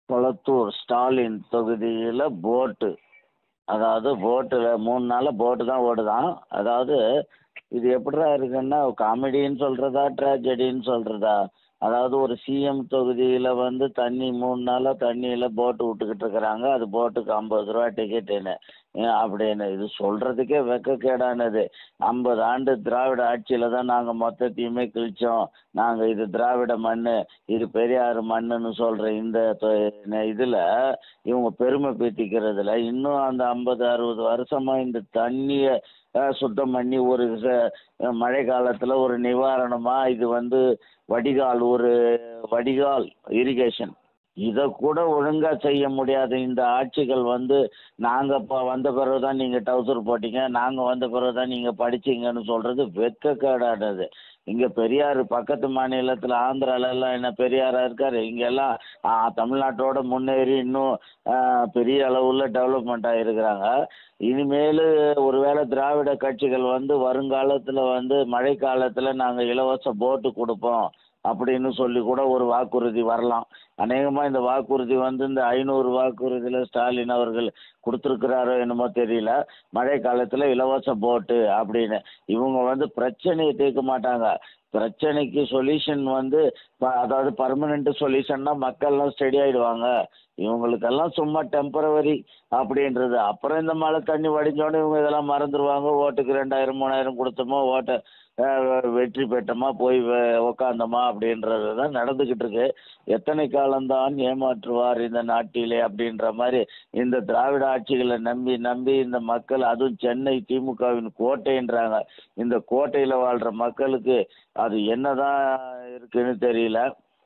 கொளத்தூர் ஸ்டாலின் தொகுதியில் போட்டு அதாவது போட்டில் மூணு நாளாக போட்டு தான் ஓடுதான் அதாவது இது எப்படிடா இருக்குன்னா காமெடின்னு சொல்கிறதா ட்ராஜடின்னு சொல்கிறதா அதாவது ஒரு சிஎம் தொகுதியில் வந்து தண்ணி மூணு நாளாக தண்ணியில் போட்டு விட்டுக்கிட்டு இருக்கிறாங்க அது போட்டுக்கு ஐம்பது ரூபா டிக்கெட்டுன்னு ஏன் அப்படின்னு இது சொல்கிறதுக்கே வெக்கக்கேடானது ஐம்பது ஆண்டு திராவிட ஆட்சியில் தான் நாங்கள் மொத்தத்தையுமே கிழிச்சோம் நாங்கள் இது திராவிட மண் இது பெரியார் மண்ணுன்னு சொல்கிற இந்த இதில் இவங்க பெருமை பீத்திக்கிறதுல இன்னும் அந்த ஐம்பது அறுபது வருஷமாக இந்த தண்ணியை அஹ், சுத்தம் பண்ணி ஒரு ச- மழை காலத்தில் ஒரு நிவாரணமாக இது வந்து வடிகால் ஒரு வடிகால் இரிகேஷன் இதை கூட ஒழுங்காக செய்ய முடியாத இந்த ஆட்சிகள் வந்து நாங்கள் இப்போ வந்த பிறகு தான் நீங்கள் டவுசர் போட்டீங்க நாங்கள் வந்த பிறகு தான் நீங்கள் படிச்சீங்கன்னு சொல்கிறது வெக்கக்கேடானது இங்கே பெரியார் பக்கத்து மாநிலத்தில் ஆந்திராலெல்லாம் என்ன பெரியாராக இருக்கார் இங்கெல்லாம் ஆ, தமிழ்நாட்டோட முன்னேறி இன்னும் ஆ, பெரிய அளவில் டெவலப்மெண்ட் ஆகிருக்கிறாங்க இனிமேல் ஒருவேளை திராவிட கட்சிகள் வந்து வருங்காலத்தில் வந்து மழை காலத்தில் நாங்கள் இலவச போட்டு கொடுப்போம் அப்படின்னு சொல்லி கூட ஒரு வாக்குறுதி வரலாம் அநேகமாக இந்த வாக்குறுதி வந்து இந்த ஐநூறு வாக்குறுதியில் ஸ்டாலின் அவர்கள் கொடுத்துருக்கிறாரோ என்னமோ தெரியல மழை காலத்தில் இலவச போட்டு அப்படின்னு இவங்க வந்து பிரச்சனையை தீர்க்க மாட்டாங்க பிரச்சனைக்கு சொல்யூஷன் வந்து ப- அதாவது பர்மனெண்ட் சொல்யூஷன்னா மக்கள்லாம் ஸ்டெடி ஆயிடுவாங்க இவங்களுக்கெல்லாம் சும்மா டெம்பரவரி அப்படின்றது அப்புறம் இந்த மழை தண்ணி வடிஞ்சோடனே இவங்க இதெல்லாம் மறந்துடுவாங்க ஓட்டுக்கு ரெண்டாயிரம் மூணாயிரம் கொடுத்தோமோ ஓட்டை அஹ், வெற்றி பெற்றோமா போய் வே- உக்காந்தோமா அப்படின்றது தான் நடந்துக்கிட்டு இருக்கு எத்தனை காலம்தான் ஏமாற்றுவார் இந்த நாட்டிலே அப்படின்ற மாதிரி இந்த திராவிட ஆட்சிகளை நம்பி நம்பி இந்த மக்கள் அதுவும் சென்னை திமுகவின் கோட்டைன்றாங்க இந்த கோட்டையில் வாழ்கிற மக்களுக்கு அது என்னதான் இருக்குன்னு தெரியல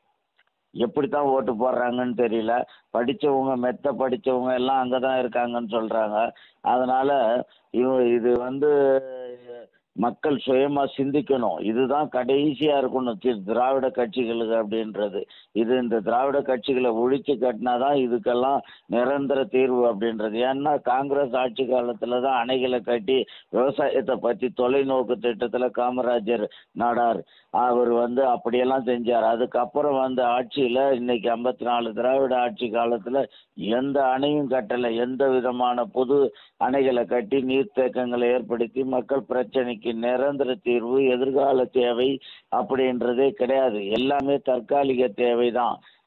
எப்படி தான் ஓட்டு போடுறாங்கன்னு தெரியல படித்தவங்க மெத்த படித்தவங்க எல்லாம் அங்கே தான் இருக்காங்கன்னு சொல்கிறாங்க அதனால் இவ இது வந்து மக்கள் சுயமாக சிந்திக்கணும் இதுதான் கடைசியாக இருக்கணும் தி- திராவிட கட்சிகளுக்கு அப்படின்றது இது இந்த திராவிட கட்சிகளை ஒழிச்சு கட்டினா தான் இதுக்கெல்லாம் நிரந்தர தீர்வு அப்படின்றது ஏன்னா காங்கிரஸ் ஆட்சி காலத்தில் தான் அணைகளை கட்டி விவசாயத்தை பற்றி தொலைநோக்கு திட்டத்தில் காமராஜர் நாடார் அவர் வந்து அப்படியெல்லாம் செஞ்சார் அதுக்கப்புறம் வந்த ஆட்சியில் இன்னைக்கு ஐம்பத்தி நாலு திராவிட ஆட்சி காலத்தில் எந்த அணையும் கட்டலை எந்த விதமான புது அணைகளை கட்டி நீர்த்தேக்கங்களை ஏற்படுத்தி மக்கள் பிரச்சனைக்கு நிரந்தர தீர்வு எதிர்கால தேவை அப்படின்றதே கிடையாது எல்லாமே தற்காலிக தேவை தான்